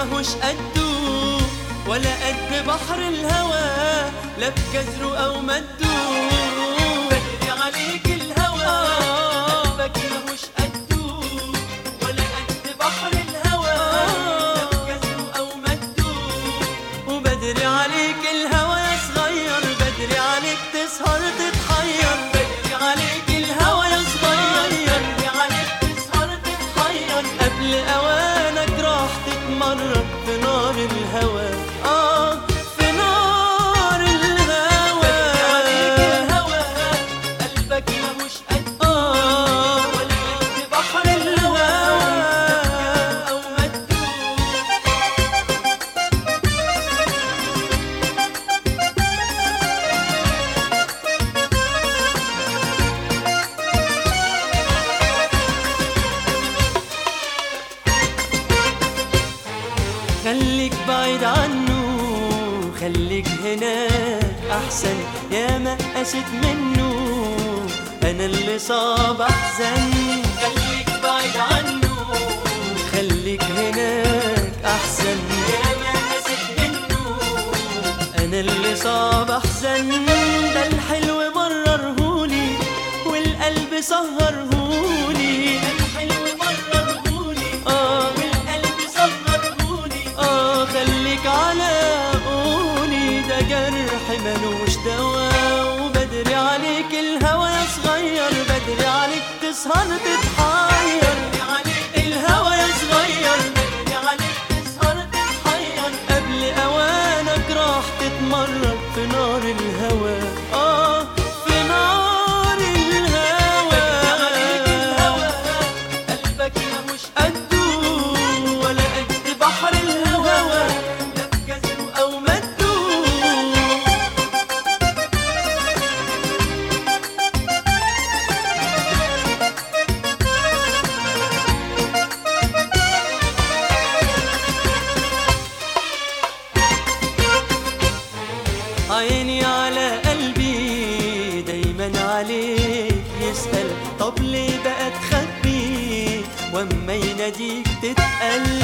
ماهوش قده ولا قد بحر الهوى لا بجزره او مده بدري عليك الهوى قلبك ماهوش قده ولا قد بحر الهوى لا بجزره او مده وبدري عليك الهوى يا صغير بدري عليك تسهر تتحير بدري عليك الهوى يا صغير بدري عليك تسهر تتحير قبل اوانك راح تتمرد في نار الهوى اه في نار الهوى بدري عليك الهوى قلبك ماهوش قد اه ولا قد بحر الهوى او مده خليك بعيد عنه خليك هناك احسن يا ما قست منه انا اللي صاب احزن خليك بعيد عنه خليك هناك احسن يا ما قست منه انا اللي صاب احزن ده الحلو بررهولي والقلب سهرهولي الحلو بررهولي اه والقلب سهرهولي اه خليك على قولي ده جرح ملوش دوا وبدري عليك الهوى يا صغير بدري عليك تسهر تتحير الهوى يا صغير بدري عليك تسهر تتحير قبل اوانك راح تتمرد في نار الهوى اه في نار الهوى قلبك مش قده ولا قد بحر الهوى لا بجزره او مده عيني على قلبي دايما عليك يسأل طب ليه بقى تخبي واما يناديك تتقل